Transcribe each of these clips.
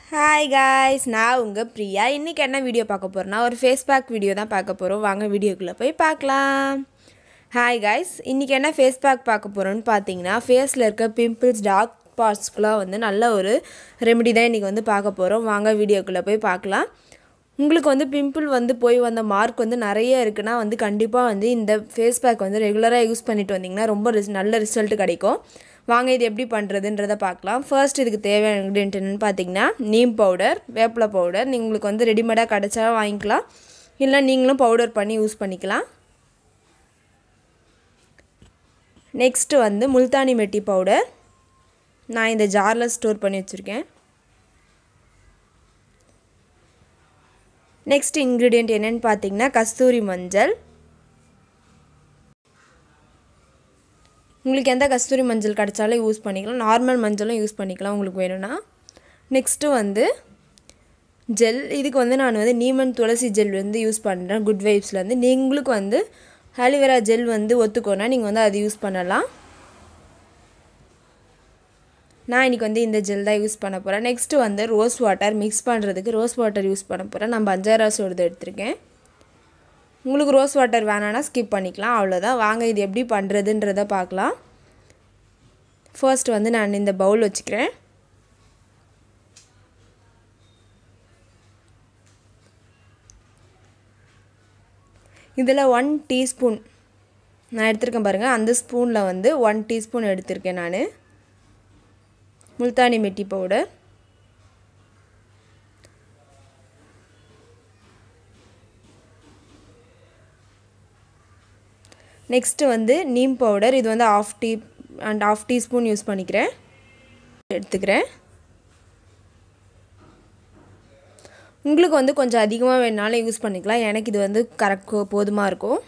hi guys நான் உங்கள் பிரியா இன்றைக்கி என்ன வீடியோ பார்க்க போகிறேன்னா ஒரு ஃபேஸ் பேக் வீடியோ தான் பார்க்க போகிறோம் வாங்க வீடியோக்குள்ளே போய் பார்க்கலாம் ஹாய் காய்ஸ் இன்றைக்கி என்ன ஃபேஸ் பேக் பார்க்க போகிறோன்னு பார்த்தீங்கன்னா ஃபேஸில் இருக்க பிம்பிள்ஸ் டார்க் ஸ்பாட்ஸ்க்குலாம் வந்து நல்ல ஒரு ரெமெடி தான் இன்றைக்கி வந்து பார்க்க போகிறோம் வாங்க வீடியோக்குள்ளே போய் பார்க்கலாம் உங்களுக்கு வந்து பிம்பிள் வந்து போய் வந்த மார்க் வந்து நிறைய இருக்குன்னா வந்து கண்டிப்பாக வந்து இந்த ஃபேஸ் பேக் வந்து ரெகுலராக யூஸ் பண்ணிட்டு வந்தீங்கன்னா ரொம்ப ரிஸ் நல்ல ரிசல்ட் கிடைக்கும் வாங்க இது எப்படி பண்ணுறதுன்றத பார்க்கலாம் ஃபர்ஸ்ட் இதுக்கு தேவையான இன்க்ரீடியன்ட் என்னென்னு பார்த்தீங்கன்னா நீம் பவுடர் வேப்பிலை பவுடர் நீங்கள் உங்களுக்கு வந்து ரெடிமேடாக கிடச்சா வாங்கிக்கலாம் இல்லை நீங்களும் பவுடர் பண்ணி யூஸ் பண்ணிக்கலாம் நெக்ஸ்ட்டு வந்து முல்தானி மெட்டி பவுடர் நான் இந்த ஜாரில் ஸ்டோர் பண்ணி வச்சுருக்கேன் நெக்ஸ்ட் இன்க்ரீடியண்ட் என்னென்னு பார்த்தீங்கன்னா கஸ்தூரி மஞ்சள் உங்களுக்கு எந்த கஸ்தூரி மஞ்சள் கிடச்சாலும் யூஸ் பண்ணிக்கலாம் நார்மல் மஞ்சளும் யூஸ் பண்ணிக்கலாம் உங்களுக்கு வேணும்னா நெக்ஸ்ட்டு வந்து ஜெல் இதுக்கு வந்து நான் வந்து நீமன் துளசி ஜெல் வந்து யூஸ் பண்ணுறேன் குட் வைப்ஸ்லேருந்து நீங்களுக்கு வந்து ஆலிவேரா ஜெல் வந்து ஒத்துக்கோனா நீங்கள் வந்து அது யூஸ் பண்ணலாம் நான் இன்றைக்கி வந்து இந்த ஜெல் தான் யூஸ் பண்ண போகிறேன் நெக்ஸ்ட்டு வந்து ரோஸ் வாட்டர் மிக்ஸ் பண்ணுறதுக்கு ரோஸ் வாட்டர் யூஸ் பண்ண போகிறேன் நான் பஞ்சாரா சோடு எடுத்திருக்கேன் உங்களுக்கு ரோஸ் வாட்டர் வேணான்னா ஸ்கிப் பண்ணிக்கலாம் அவ்வளோதான் வாங்க இது எப்படி பண்ணுறதுன்றத பார்க்கலாம் ஃபர்ஸ்ட் வந்து நான் இந்த பவுல் வச்சுக்கிறேன் இதில் ஒன் டீஸ்பூன் நான் எடுத்திருக்கேன் பாருங்கள் அந்த ஸ்பூனில் வந்து ஒன் டீஸ்பூன் எடுத்திருக்கேன் நான் முல்தானி மெட்டி பவுடர் நெக்ஸ்ட்டு வந்து நீம் பவுடர் இது வந்து half tea and half teaspoon use பண்ணிக்கிறேன் எடுத்துக்கிறேன் உங்களுக்கு வந்து கொஞ்சம் அதிகமாக வேணாலும் யூஸ் பண்ணிக்கலாம் எனக்கு இது வந்து கரெக்ட் போதுமாக இருக்கும்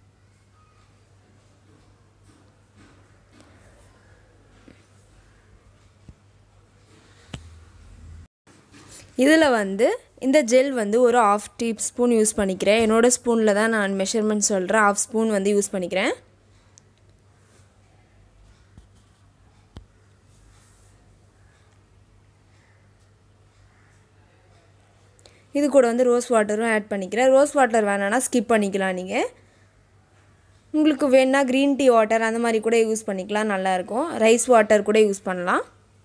இதில் வந்து இந்த ஜெல் வந்து ஒரு ஆஃப் டீ ஸ்பூன் யூஸ் பண்ணிக்கிறேன் என்னோடய ஸ்பூனில் தான் நான் மெஷர்மெண்ட் சொல்கிறேன் ஆஃப் ஸ்பூன் வந்து யூஸ் பண்ணிக்கிறேன் இது கூட வந்து ரோஸ் வாட்டரும் ஆட் பண்ணிக்கிறேன் ரோஸ் வாட்டர் வேணான்னா ஸ்கிப் பண்ணிக்கலாம் நீங்கள் உங்களுக்கு வேணா க்ரீன் டீ வாட்டர் அந்த மாதிரி கூட யூஸ் பண்ணிக்கலாம் நல்லாயிருக்கும் ரைஸ் வாட்டர் கூட யூஸ் பண்ணலாம்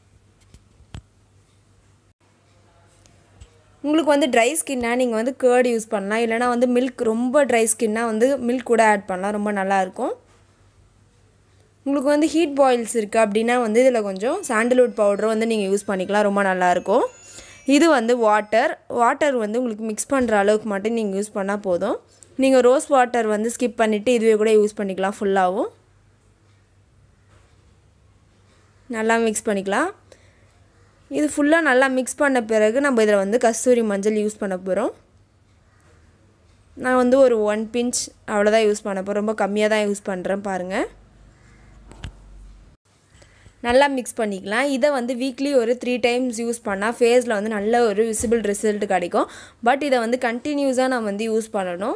உங்களுக்கு வந்து ட்ரை ஸ்கின்னாக நீங்கள் வந்து கேர்டு யூஸ் பண்ணலாம் இல்லைனா வந்து மில்க் ரொம்ப ட்ரை ஸ்கின்னாக வந்து மில்க் கூட ஆட் பண்ணலாம் ரொம்ப நல்லாயிருக்கும் உங்களுக்கு வந்து ஹீட் பாயில்ஸ் இருக்குது அப்படின்னா வந்து இதில் கொஞ்சம் சாண்டல்வுட் பவுடரும் வந்து நீங்கள் யூஸ் பண்ணிக்கலாம் ரொம்ப நல்லாயிருக்கும் இது வந்து வாட்டர் வாட்டர் வந்து உங்களுக்கு மிக்ஸ் பண்ணுற அளவுக்கு மட்டும் நீங்கள் யூஸ் பண்ணால் போதும் நீங்கள் ரோஸ் வாட்டர் வந்து ஸ்கிப் பண்ணிவிட்டு இதுவே கூட யூஸ் பண்ணிக்கலாம் ஃபுல்லாகவும் நல்லா மிக்ஸ் பண்ணிக்கலாம் இது ஃபுல்லாக நல்லா மிக்ஸ் பண்ண பிறகு நம்ம இதில் வந்து கஸ்தூரி மஞ்சள் யூஸ் பண்ண போகிறோம் நான் வந்து ஒரு ஒன் பிஞ்ச் அவ்வளோதான் யூஸ் பண்ண போகிறேன் ரொம்ப கம்மியாக தான் யூஸ் பண்ணுறேன் பாருங்கள் நல்லா மிக்ஸ் பண்ணிக்கலாம் இதை வந்து வீக்லி ஒரு த்ரீ டைம்ஸ் யூஸ் பண்ணால் ஃபேஸில் வந்து நல்ல ஒரு விசிபிள் ரிசல்ட் கிடைக்கும் பட் இதை வந்து கண்டினியூஸாக நான் வந்து யூஸ் பண்ணணும்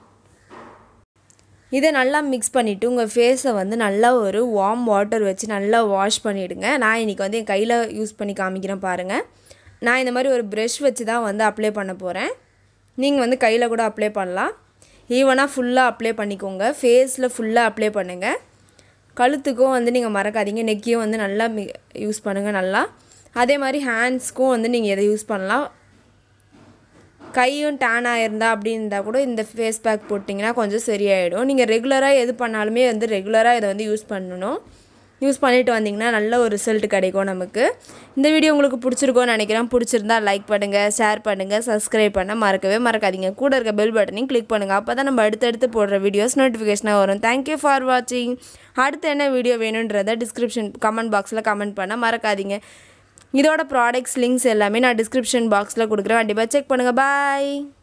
இதை நல்லா மிக்ஸ் பண்ணிவிட்டு உங்கள் ஃபேஸை வந்து நல்லா ஒரு வார்ம் வாட்டர் வச்சு நல்லா வாஷ் பண்ணிவிடுங்க நான் இன்றைக்கி வந்து என் கையில் யூஸ் பண்ணி காமிக்கிறேன் பாருங்கள் நான் இந்த மாதிரி ஒரு ப்ரெஷ் வச்சு தான் வந்து அப்ளை பண்ண போகிறேன் நீங்கள் வந்து கையில் கூட அப்ளை பண்ணலாம் ஈவனாக ஃபுல்லாக அப்ளை பண்ணிக்கோங்க ஃபேஸில் ஃபுல்லாக அப்ளை பண்ணுங்கள் கழுத்துக்கும் வந்து நீங்கள் மறக்காதீங்க நெக்கையும் வந்து நல்லா மி யூஸ் பண்ணுங்கள் நல்லா அதே மாதிரி ஹேண்ட்ஸ்க்கும் வந்து நீங்கள் எதை யூஸ் பண்ணலாம் கையும் டேன் ஆயிருந்தா அப்படின்னு இருந்தால் கூட இந்த ஃபேஸ் பேக் போட்டிங்கன்னா கொஞ்சம் சரியாயிடும் நீங்கள் ரெகுலராக எது பண்ணாலுமே வந்து ரெகுலராக இதை வந்து யூஸ் பண்ணணும் யூஸ் பண்ணிட்டு வந்தீங்கன்னா நல்ல ஒரு ரிசல்ட் கிடைக்கும் நமக்கு இந்த வீடியோ உங்களுக்கு பிடிச்சிருக்கோன்னு நினைக்கிறேன் பிடிச்சிருந்தா லைக் பண்ணுங்கள் ஷேர் பண்ணுங்கள் சப்ஸ்கிரைப் பண்ண மறக்கவே மறக்காதீங்க கூட இருக்க பெல் பட்டனையும் கிளிக் பண்ணுங்கள் அப்போ தான் நம்ம அடுத்தடுத்து போடுற வீடியோஸ் நோட்டிஃபிகேஷனாக வரும் தேங்க்யூ ஃபார் வாட்சிங் அடுத்து என்ன வீடியோ வேணுன்றதை டிஸ்கிரிப்ஷன் கமெண்ட் பாக்ஸில் கமெண்ட் பண்ண மறக்காதீங்க இதோட ப்ராடக்ட்ஸ் லிங்க்ஸ் எல்லாமே நான் டிஸ்கிரிப்ஷன் பாக்ஸில் கொடுக்குறேன் கண்டிப்பாக செக் பண்ணுங்கள் பாய்